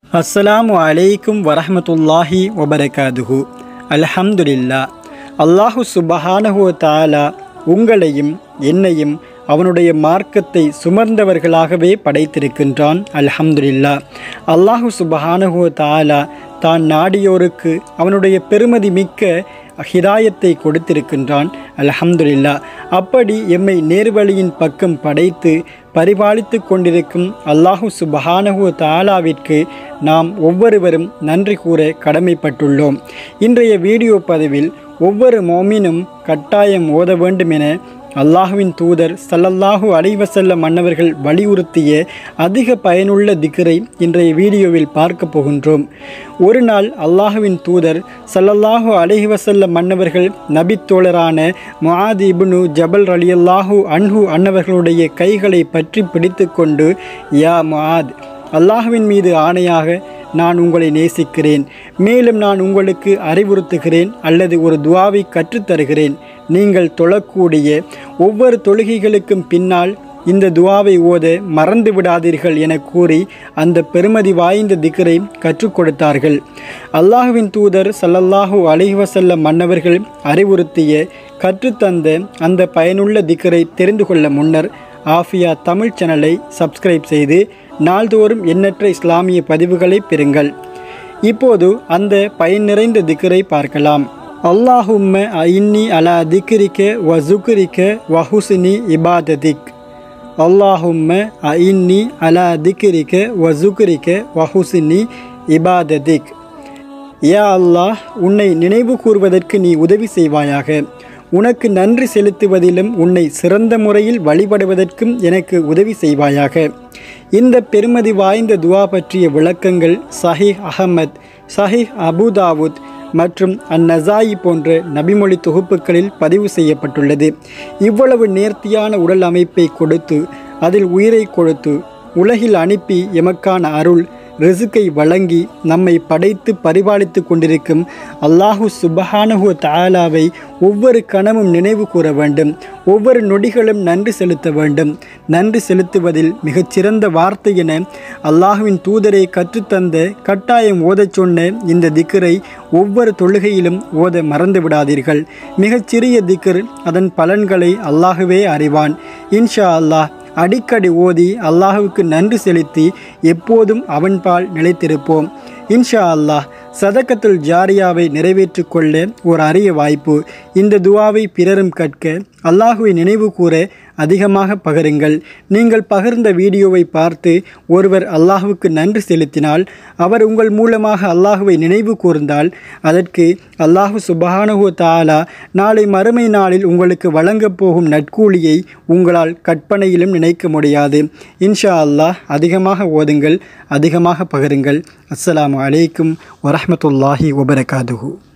அஸ்ஸலாமு அலைக்கும் வரஹ்மத்துல்லாஹி வபரகாதுஹு அல்ஹம்துலில்லா அல்லாஹு சுபஹானஹு தாலா உங்களையும் என்னையும் அவனுடைய மார்க்கத்தை சுமர்ந்தவர்களாகவே படைத்திருக்கின்றான் அல்ஹம்துலில்லா அல்லாஹு சுபஹானஹு தாலா தான் நாடியோருக்கு அவனுடைய பெருமதி மிக்க ஹிதாயத்தை கொடுத்திருக்கின்றான் அல்ஹம்துலில்லா அப்படி எம்மை நேர்வழியின் பக்கம் படைத்து பரிபாலித்து கொண்டிருக்கும் அல்லாஹு சுபஹானஹு தாலாவிற்கு நாம் ஒவ்வொருவரும் நன்றி கூற கடமைப்பட்டுள்ளோம் இன்றைய வீடியோ பதிவில் ஒவ்வொரு மோமினும் கட்டாயம் ஓத வேண்டும் என அல்லாஹுவின் தூதர் சல்லல்லாஹு அலைவசல்ல மன்னவர்கள் வலியுறுத்திய அதிக பயனுள்ள திக்கரை இன்றைய வீடியோவில் பார்க்க போகின்றோம் ஒரு நாள் அல்லாஹுவின் தூதர் சல்லல்லாஹு அலைவசல்ல மன்னவர்கள் நபித்தோழரான முஆத் இப்னு ஜபல் ரலியல்லாஹு அன்ஹு அன்னவர்களுடைய கைகளை பற்றி பிடித்து கொண்டு யா முஆத் அல்லாஹுவின் மீது ஆணையாக நான் உங்களை நேசிக்கிறேன் மேலும் நான் உங்களுக்கு அறிவுறுத்துகிறேன் அல்லது ஒரு துவாவை கற்றுத்தருகிறேன் நீங்கள் தொழக்கூடிய ஒவ்வொரு தொழுகைகளுக்கும் பின்னால் இந்த துவாவை ஓத மறந்து விடாதீர்கள் என கூறி அந்த பெருமதி வாய்ந்த திக்கரை கற்றுக் கொடுத்தார்கள் அல்லாஹுவின் தூதர் சல்லல்லாஹு அலைவசல்ல மன்னவர்கள் அறிவுறுத்திய கற்றுத்தந்த அந்த பயனுள்ள திக்கரை தெரிந்து கொள்ள முன்னர் ஆஃபியா தமிழ் சேனலை சப்ஸ்கிரைப் செய்து நாள்தோறும் எண்ணற்ற இஸ்லாமிய பதிவுகளை பெறுங்கள் இப்போது அந்த பயன் நிறைந்த திக்கரை பார்க்கலாம் அல்லாஹும்ம ஐன்னி அலா திக்ரிக்க வ ஜுக்ரிக்க வ ஹுஸ்னி இபாததிக் அல்லாஹும்ம ஐன்னி அலா திக்ரிக்க வ ஜுக்ரிக்க வ ஹுஸ்னி இபாததிக் யா அல்லாஹ் உன்னை நினைவு கூறுவதற்கு நீ உதவி செய்வாயாக உனக்கு நன்றி செலுத்துவதிலும் உன்னை சிறந்த முறையில் வழிபடுவதற்கும் எனக்கு உதவி செய்வாயாக இந்த பெருமதி வாய்ந்த துவா பற்றிய விளக்கங்கள் சஹீஹ் அகமத் சஹீஹ் அபுதாவுத் மற்றும் அந்நசாயி போன்ற நபிமொழி தொகுப்புகளில் பதிவு செய்யப்பட்டுள்ளது இவ்வளவு நேர்த்தியான உடல் அமைப்பை கொடுத்து அதில் உயிரை கொடுத்து உலகில் அனுப்பி எமக்கான அருள் ரிசுக்கை வழங்கி நம்மை படைத்து பரிபாலித்து கொண்டிருக்கும் அல்லாஹு சுபஹானஹு தாலாவை ஒவ்வொரு கணமும் நினைவு கூற வேண்டும் ஒவ்வொரு நொடிகளும் நன்றி செலுத்த வேண்டும் நன்றி செலுத்துவதில் மிகச்சிறந்த வார்த்தை என அல்லாஹுவின் தூதரை கற்றுத்தந்த கட்டாயம் ஓதச் சொன்ன இந்த திக்கரை ஒவ்வொரு தொழுகையிலும் ஓத மறந்து விடாதீர்கள் மிகச்சிறிய திக்கர் அதன் பலன்களை அல்லாஹுவே அறிவான் இன்ஷா அல்லாஹ் அடிக்கடி ஓதி அல்லாஹுவுக்கு நன்றி செலுத்தி எப்போதும் அவன்பால் நிலைத்திருப்போம் இன்ஷா அல்லாஹ் சதக்கத்துல் ஜாரியாவை நிறைவேற்றிக் கொள்ள ஒரு அரிய வாய்ப்பு இந்த துவாவை பிறரும் கற்க அல்லாஹுவை நினைவு கூற அதிகமாக பகருங்கள் நீங்கள் பகிர்ந்த வீடியோவை பார்த்து ஒருவர் அல்லாஹுவுக்கு நன்றி செலுத்தினால் அவர் உங்கள் மூலமாக அல்லாஹுவை நினைவு கூர்ந்தால் அதற்கு அல்லாஹு சுபஹானஹு தாலா நாளை மறுமை நாளில் உங்களுக்கு வழங்கப் போகும் நட்கூலியை உங்களால் கற்பனையிலும் நினைக்க முடியாது இன்ஷா அல்லாஹ் அதிகமாக ஓதுங்கள் அதிகமாக பகிருங்கள் அஸ்ஸலாமு அலைக்கும் வரஹ்மத்துல்லாஹி வபரகாதுஹு